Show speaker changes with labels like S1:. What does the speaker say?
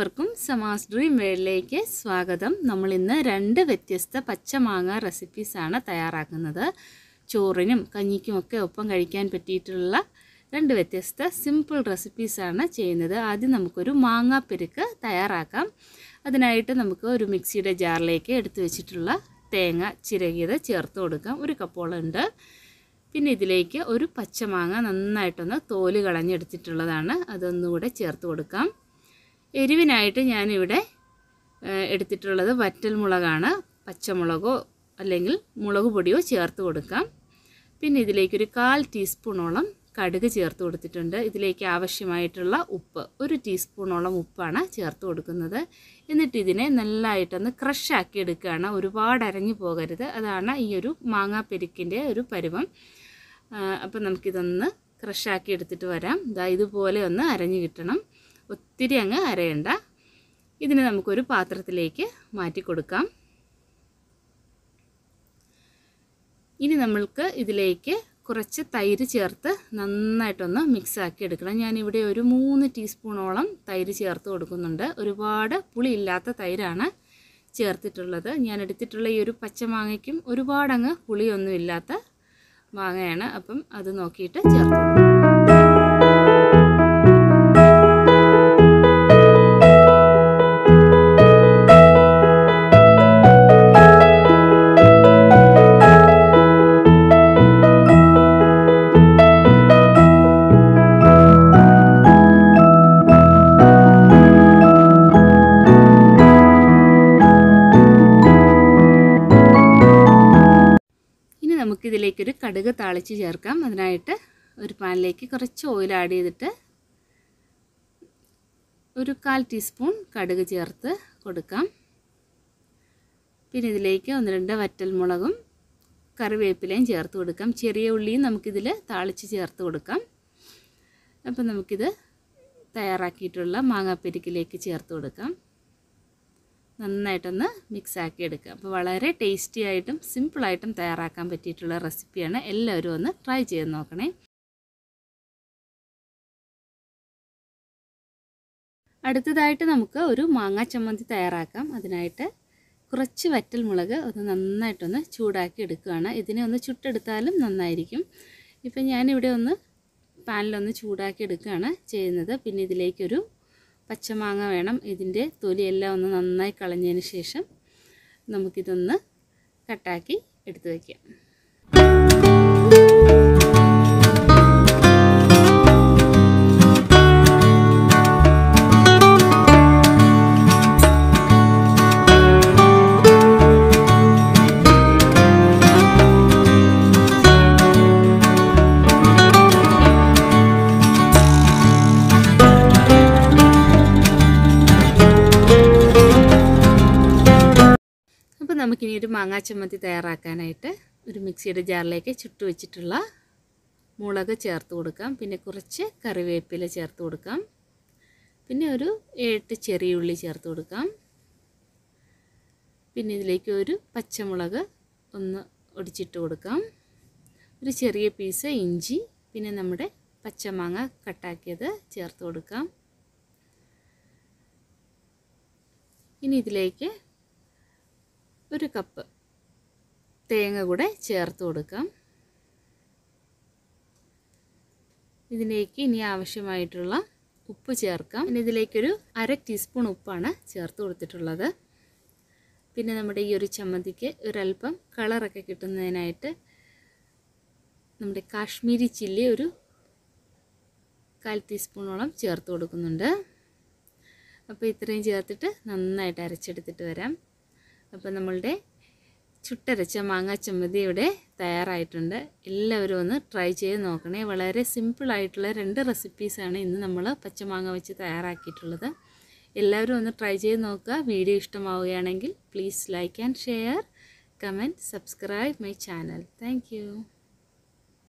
S1: എല്ലാവർക്കും സമാസ് ഡ്രീം വേൾഡിലേക്ക് സ്വാഗതം നമ്മൾ ഇന്ന് രണ്ട് വ്യത്യസ്ത പച്ചമാങ്ങ റെസിപ്പീസാണ് തയ്യാറാക്കുന്നത് ചോറിനും കഞ്ഞിക്കും ഒക്കെ ഒപ്പം കഴിക്കാൻ പറ്റിയിട്ടുള്ള രണ്ട് വ്യത്യസ്ത സിമ്പിൾ റെസിപ്പീസാണ് ചെയ്യുന്നത് ആദ്യം നമുക്കൊരു മാങ്ങാപ്പെരുക്ക് തയ്യാറാക്കാം അതിനായിട്ട് നമുക്ക് ഒരു മിക്സിയുടെ ജാറിലേക്ക് എടുത്തു വെച്ചിട്ടുള്ള തേങ്ങ ചിരകിയത് ചേർത്ത് കൊടുക്കാം ഒരു കപ്പോളം ഉണ്ട് പിന്നെ ഇതിലേക്ക് ഒരു പച്ചമാങ്ങ നന്നായിട്ടൊന്ന് തോല് കളഞ്ഞെടുത്തിട്ടുള്ളതാണ് അതൊന്നുകൂടെ ചേർത്ത് കൊടുക്കാം എരിവിനായിട്ട് ഞാനിവിടെ ഏഹ്, എടുത്തിട്ടുള്ളത് വറ്റൽ മുളകാണ് പച്ചമുളകോ അല്ലെങ്കിൽ മുളക് പൊടിയോ ചേർത്ത് കൊടുക്കാം പിന്നെ ഇതിലേക്കൊരു കാൽ ടീസ്പൂണോളം കടുക് ചേർത്ത് കൊടുത്തിട്ടുണ്ട് ഇതിലേക്ക് ആവശ്യമായിട്ടുള്ള ഉപ്പ് ഒരു ടീസ്പൂണോളം ഉപ്പാണ് ചേർത്ത് കൊടുക്കുന്നത് എന്നിട്ട് ഇതിനെ നല്ലതായിട്ടൊന്ന് ക്രഷാക്കി എടുക്കുകയാണ് ഒരുപാട് അരഞ്ഞു പോകരുത് അതാണ് ഈ ഒരു മാങ്ങാപ്പെരുക്കിൻ്റെ ഒരു പരുവം അപ്പം നമുക്കിതൊന്ന് ക്രഷാക്കി എടുത്തിട്ട് വരാം ഇതാ ഇതുപോലെ ഒന്ന് അരഞ്ഞു കിട്ടണം ഒത്തിരി അങ്ങ് അരയണ്ട ഇതിനെ നമുക്കൊരു പാത്രത്തിലേക്ക് മാറ്റി കൊടുക്കാം ഇനി നമ്മൾക്ക് ഇതിലേക്ക് കുറച്ച് തൈര് ചേർത്ത് നന്നായിട്ടൊന്ന് മിക്സ് ആക്കി എടുക്കണം ഞാനിവിടെ ഒരു മൂന്ന് ടീസ്പൂണോളം തൈര് ചേർത്ത് കൊടുക്കുന്നുണ്ട് ഒരുപാട് പുളിയില്ലാത്ത തൈരാണ് ചേർത്തിട്ടുള്ളത് ഞാൻ എടുത്തിട്ടുള്ള ഈ ഒരു പച്ചമാങ്ങയ്ക്കും ഒരുപാടങ്ങ് പുളിയൊന്നുമില്ലാത്ത മാങ്ങയാണ് അപ്പം അത് നോക്കിയിട്ട് ചേർത്ത് കൊടുക്കും ഇനി നമുക്കിതിലേക്കൊരു കടുക് താളിച്ച് ചേർക്കാം അതിനായിട്ട് ഒരു പാനിലേക്ക് കുറച്ച് ഓയിൽ ആഡ് ചെയ്തിട്ട് ഒരു കാൽ ടീസ്പൂൺ കടുക് ചേർത്ത് കൊടുക്കാം പിന്നെ ഇതിലേക്ക് ഒന്ന് രണ്ട് വറ്റൽമുളകും കറിവേപ്പിലയും ചേർത്ത് കൊടുക്കാം ചെറിയ ഉള്ളിയും നമുക്കിതിൽ താളിച്ച് ചേർത്ത് കൊടുക്കാം അപ്പം നമുക്കിത് തയ്യാറാക്കിയിട്ടുള്ള മാങ്ങാപ്പെരിക്കിലേക്ക് ചേർത്ത് കൊടുക്കാം നന്നായിട്ടൊന്ന് മിക്സ് ആക്കി എടുക്കുക അപ്പോൾ വളരെ ടേസ്റ്റി ആയിട്ടും സിമ്പിളായിട്ടും തയ്യാറാക്കാൻ പറ്റിയിട്ടുള്ള റെസിപ്പിയാണ് എല്ലാവരും ഒന്ന് ട്രൈ ചെയ്ത് നോക്കണേ അടുത്തതായിട്ട് നമുക്ക് ഒരു മാങ്ങാ ചമ്മന്തി തയ്യാറാക്കാം അതിനായിട്ട് കുറച്ച് വറ്റൽ മുളക് ഒന്ന് നന്നായിട്ടൊന്ന് ചൂടാക്കി എടുക്കുകയാണ് ഇതിനെ ഒന്ന് ചുട്ടെടുത്താലും നന്നായിരിക്കും ഇപ്പം ഞാനിവിടെ ഒന്ന് പാനിലൊന്ന് ചൂടാക്കി എടുക്കുകയാണ് ചെയ്യുന്നത് പിന്നെ ഇതിലേക്കൊരു പച്ചമാങ്ങ വേണം ഇതിൻ്റെ തൊലിയെല്ലാം ഒന്ന് നന്നായി കളഞ്ഞതിന് ശേഷം നമുക്കിതൊന്ന് കട്ടാക്കി എടുത്തു വയ്ക്കാം അപ്പോൾ നമുക്കിനി ഒരു മാങ്ങാ ചമ്മന്തി തയ്യാറാക്കാനായിട്ട് ഒരു മിക്സിയുടെ ജാറിലേക്ക് ചുട്ടു വെച്ചിട്ടുള്ള മുളക് ചേർത്ത് കൊടുക്കാം പിന്നെ കുറച്ച് കറിവേപ്പില ചേർത്ത് കൊടുക്കാം പിന്നെ ഒരു ഏട്ട് ചെറിയ ഉള്ളി ചേർത്ത് കൊടുക്കാം പിന്നെ ഇതിലേക്ക് ഒരു പച്ചമുളക് ഒന്ന് ഒടിച്ചിട്ട് കൊടുക്കാം ഒരു ചെറിയ പീസ് ഇഞ്ചി പിന്നെ നമ്മുടെ പച്ചമാങ്ങ കട്ടാക്കിയത് ചേർത്ത് കൊടുക്കാം ഇനി ഇതിലേക്ക് ഒരു കപ്പ് തേങ്ങ കൂടെ ചേർത്ത് കൊടുക്കാം ഇതിലേക്ക് ഇനി ആവശ്യമായിട്ടുള്ള ഉപ്പ് ചേർക്കാം പിന്നെ ഇതിലേക്കൊരു അര ടീസ്പൂൺ ഉപ്പാണ് ചേർത്ത് കൊടുത്തിട്ടുള്ളത് പിന്നെ നമ്മുടെ ഈ ഒരു ചമ്മന്തിക്ക് ഒരല്പം കളറൊക്കെ കിട്ടുന്നതിനായിട്ട് നമ്മുടെ കാശ്മീരി ചില്ലി ഒരു കാൽ ടീസ്പൂണോളം ചേർത്ത് കൊടുക്കുന്നുണ്ട് അപ്പോൾ ഇത്രയും ചേർത്തിട്ട് നന്നായിട്ട് അരച്ചെടുത്തിട്ട് വരാം അപ്പോൾ നമ്മളുടെ ചുട്ടരച്ച മാങ്ങാ ചമ്മന്തി ഇവിടെ തയ്യാറായിട്ടുണ്ട് എല്ലാവരും ഒന്ന് ട്രൈ ചെയ്ത് നോക്കണേ വളരെ സിമ്പിളായിട്ടുള്ള രണ്ട് റെസിപ്പീസാണ് ഇന്ന് നമ്മൾ പച്ചമാങ്ങ വെച്ച് തയ്യാറാക്കിയിട്ടുള്ളത് എല്ലാവരും ഒന്ന് ട്രൈ ചെയ്ത് നോക്കുക വീഡിയോ ഇഷ്ടമാവുകയാണെങ്കിൽ please like and share comment subscribe my channel thank